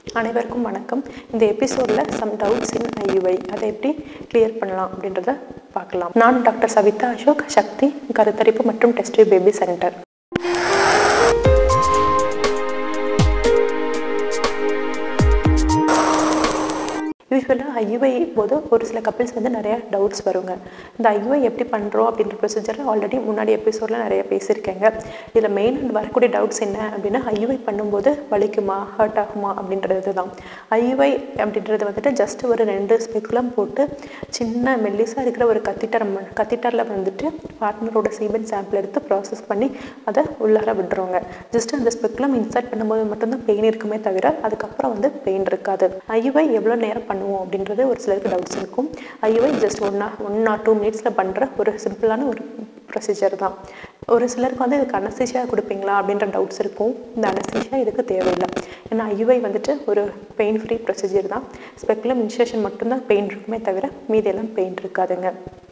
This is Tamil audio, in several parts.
அனைவருக்கும் வணக்கம் இந்த எபிசோடில் சம் டவுட்ஸ் இன் ஐயுஐ அதை எப்படி கிளியர் பண்ணலாம் அப்படின்றத பார்க்கலாம் நான் டாக்டர் சவிதா அசோக் சக்தி கருத்தரிப்பு மற்றும் டெஸ்ட் பேபி சென்டர் யூஸ்வலாக ஐயுஐ போது ஒரு சில கப்பிள்ஸ் வந்து நிறைய டவுட்ஸ் வருங்க இந்த ஐயுஐ எப்படி பண்ணுறோம் அப்படின்ற ப்ரொசீஜரை ஆல்ரெடி முன்னாடி எபிசோடில் நிறைய பேசியிருக்கேங்க இதில் மெயின் வரக்கூடிய டவுட்ஸ் என்ன அப்படின்னா ஐயுஐ பண்ணும்போது வலிக்குமா ஹர்ட் ஆகுமா அப்படின்றது தான் ஐயுஐ அப்படின்றது வந்துட்டு ஜஸ்ட் ஒரு ரெண்டு ஸ்பெக்குலம் போட்டு சின்ன மெல்லிஸாக இருக்கிற ஒரு கத்திட்டர் கத்திட்டரில் வந்துட்டு பார்ட்னரோட சீமெண்ட் சாம்பிள் எடுத்து ப்ராசஸ் பண்ணி அதை உள்ளார விட்டுருவாங்க ஜஸ்ட் அந்த ஸ்பெக்குலம் இன்சர்ட் பண்ணும்போது மட்டும்தான் பெயின் இருக்குமே தவிர அதுக்கப்புறம் வந்து பெயின் இருக்காது ஐயுஐ எவ்வளோ நேரம் பண்ணுவோம் அப்படின்றது ஒரு சிலருக்கு டவுட்ஸ் இருக்கும் IUI just one one or two மினிட்ஸில் பண்ணுற ஒரு சிம்பிளான ஒரு ப்ரொசீஜர் தான் ஒரு சிலருக்கு வந்து இதுக்கு அனஸ்தீஷியா கொடுப்பீங்களா அப்படின்ற டவுட்ஸ் இருக்கும் இந்த அனஸ்தீஷியா இதுக்கு தேவையில்லை ஏன்னா ஐயுஐ வந்துட்டு ஒரு பெயின் ஃப்ரீ ப்ரொசீஜர் தான் ஸ்பெக்குலம் இன்சேஷன் மட்டும்தான் பெயின் இருக்குமே தவிர மீதியெல்லாம் பெயின் இருக்காதுங்க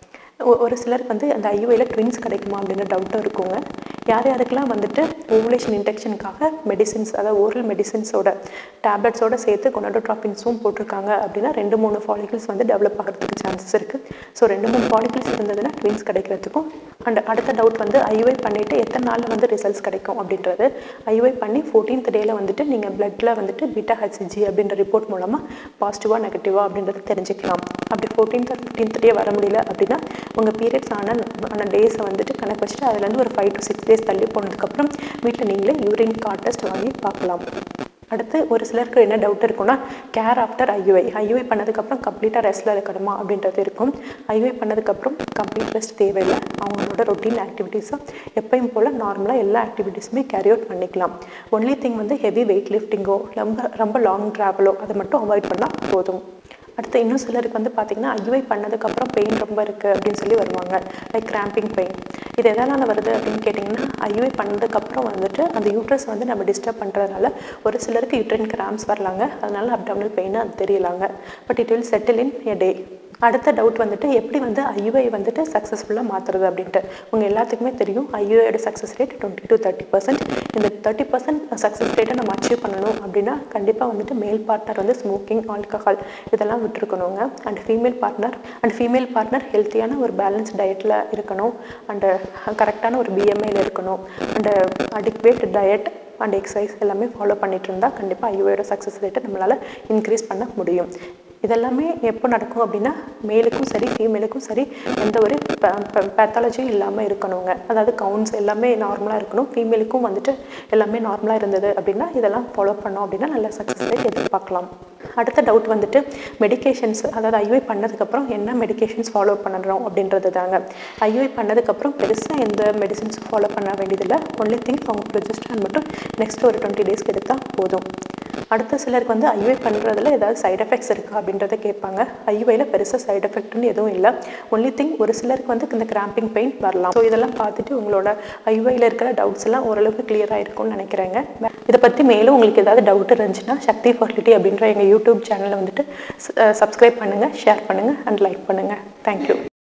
ஒ- ஒரு சிலருக்கு வந்து அந்த ஐயுஐயில் ட்வின்ஸ் கிடைக்குமா அப்படின்ற டவுட்டும் இருக்குங்க யார் யாருக்கெல்லாம் வந்துட்டு ஓவுலேஷன் இன்டெக்ஷனுக்காக மெடிசின்ஸ் அதாவது ஓரல் மெடிசின்ஸோட டேப்லெட்ஸோட சேர்த்து கொனடோட்ராபின்ஸும் போட்டிருக்காங்க அப்படின்னா ரெண்டு மூணு ஃபாலிகல்ஸ் வந்து டெவலப் ஆகிறதுக்கு சான்சஸ் இருக்குது ஸோ ரெண்டு மூணு ஃபாலிகல்ஸ் இருந்ததுன்னா ட்வின்ஸ் கிடைக்கிறதுக்கும் அண்ட் அடுத்த டவுட் வந்து ஐயுஐ பண்ணிவிட்டு எத்தனை நாளில் வந்து ரிசல்ட்ஸ் கிடைக்கும் அப்படின்றது ஐயுஐ பண்ணி ஃபோர்டீன்த் டேயில் வந்துட்டு நீங்கள் பிளட்டில் வந்துட்டு பீட்டா ஹெச்ஜி அப்படின்ற ரிப்போர்ட் மூலமாக பாசிட்டிவாக நெகட்டிவாக அப்படின்றது தெரிஞ்சுக்கலாம் அப்படி ஃபோர்டீன்த் ஆர் ஃபிஃப்டீன்த் டே வர முடியல அப்படின்னா உங்கள் பீரியட்ஸ் ஆன ஆன டேஸை வந்துட்டு கணக்கு வச்சுட்டு அதுலேருந்து ஒரு ஃபைவ் டு சிக்ஸ் டேஸ் தள்ளி போனதுக்கப்புறம் வீட்டில் நீங்களே யூரின் கார்ட் டெஸ்ட் வாங்கி பார்க்கலாம் அடுத்து ஒரு சிலருக்கு என்ன டவுட் இருக்கும்னா கேர் ஆஃப்டர் ஐயுஐ ஐயுஐ பண்ணதுக்கப்புறம் கம்ப்ளீட்டாக ரெஸ்ட்டில் இருக்கணுமா அப்படின்றது இருக்கும் ஐயுஐ பண்ணதுக்கப்புறம் கம்ப்ளீட் ரெஸ்ட் தேவையில்லை அவங்களோட ரொட்டீன் ஆக்டிவிட்டீஸை எப்பயும் போல் நார்மலாக எல்லா ஆக்டிவிட்டீஸுமே கேரி அவுட் பண்ணிக்கலாம் ஒன்லி திங் வந்து ஹெவி வெயிட் லிஃப்டிங்கோ ரொம்ப ரொம்ப லாங் ட்ராவலோ அதை மட்டும் அவாய்ட் பண்ணால் போதும் அடுத்து இன்னும் சிலருக்கு வந்து பார்த்திங்கன்னா ஐயுஐ பண்ணதுக்கப்புறம் பெயின் ரொம்ப இருக்குது அப்படின்னு சொல்லி வருவாங்க லைக் கிராம்பிங் பெயின் இது எதனால் வருது அப்படின்னு கேட்டிங்கன்னா ஐயுஐ பண்ணதுக்கப்புறம் வந்துட்டு அந்த யூட்ரஸ் வந்து நம்ம டிஸ்டர்ப் பண்ணுறதுனால ஒரு சிலருக்கு யூட்ரின் கிராம்ஸ் வரலாங்க அதனால அப்டாமினல் பெயின் அது தெரியலாங்க but it will settle in a day அடுத்த டவுட் வந்துட்டு எப்படி வந்து ஐயுஐ வந்துட்டு சக்ஸஸ்ஃபுல்லாக மாற்றுறது அப்படின்ட்டு உங்கள் எல்லாத்துக்குமே தெரியும் ஐயுஐயோட success rate twenty to thirty percent இந்த தேர்ட்டி பர்சன்ட் சக்ஸஸ் ரேட்டை நம்ம அச்சீவ் பண்ணணும் அப்படின்னா கண்டிப்பாக வந்துட்டு மேல் பார்ட்னர் வந்து ஸ்மோக்கிங் ஆல்கஹால் இதெல்லாம் விட்டுருக்கணுங்க and female partner and female partner ஹெல்த்தியான ஒரு பேலன்ஸ் டயட்டில் இருக்கணும் அண்டு கரெக்டான ஒரு பிஎம்ஐயில் இருக்கணும் and adequate diet and exercise எல்லாமே ஃபாலோ பண்ணிட்டு இருந்தால் கண்டிப்பாக ஐயோட சக்ஸஸ் ரேட்டை நம்மளால் இன்க்ரீஸ் பண்ண முடியும் இதெல்லாமே எப்போ நடக்கும் அப்படின்னா மேலுக்கும் சரி ஃபீமேலுக்கும் சரி எந்த ஒரு பேத்தாலஜியும் இல்லாமல் இருக்கணுங்க அதாவது கவுண்ட்ஸ் எல்லாமே நார்மலாக இருக்கணும் ஃபீமேலுக்கும் வந்துட்டு எல்லாமே நார்மலாக இருந்தது அப்படின்னா இதெல்லாம் ஃபாலோ பண்ணோம் அப்படின்னா நல்ல சக்ஸஸ் ரேட் எதிர்பார்க்கலாம் அடுத்த டவுட் வந்துட்டு மெடிகேஷன்ஸ் அதாவது ஐயுஐ பண்ணதுக்கப்புறம் என்ன மெடிகேஷன்ஸ் ஃபாலோ பண்ணுறோம் அப்படின்றது தாங்க ஐயுஐ பண்ணதுக்கப்புறம் பெருசாக எந்த மெடிசின்ஸும் ஃபாலோ பண்ண வேண்டியதில்லை ஒன்லி திங் அவங்க ப்ரொஜெஸ்ட்ரான் மட்டும் நெக்ஸ்ட் ஒரு டுவெண்ட்டி டேஸ்க்கு எடுத்தால் போதும் அடுத்த சிலருக்கு வந்து ஐயுஐ பண்ணுறதுல ஏதாவது சைடு எஃபெக்ட்ஸ் இருக்கா அப்படின்றத கேட்பாங்க ஐயுஐயில் பெருசாக சைடு எஃபெக்ட்னு எதுவும் இல்லை ஒன்லி திங் ஒரு சிலருக்கு வந்து இந்த கிராம்பிங் பெயின் வரலாம் ஸோ இதெல்லாம் பார்த்துட்டு உங்களோட ஐயுஐயில் இருக்கிற டவுட்ஸ் எல்லாம் ஓரளவுக்கு கிளியராக இருக்கும்னு நினைக்கிறேங்க இதை பற்றி மேலும் உங்களுக்கு ஏதாவது டவுட் இருந்துச்சுன்னா சக்தி ஃபர்டிலிட்டி அப்படின்ற எங்கள் யூடியூப் சேனலை வந்துட்டு சப்ஸ்கிரைப் பண்ணுங்கள் ஷேர் பண்ணுங்கள் அண்ட் லைக் பண்ணுங்கள் தேங்க்யூ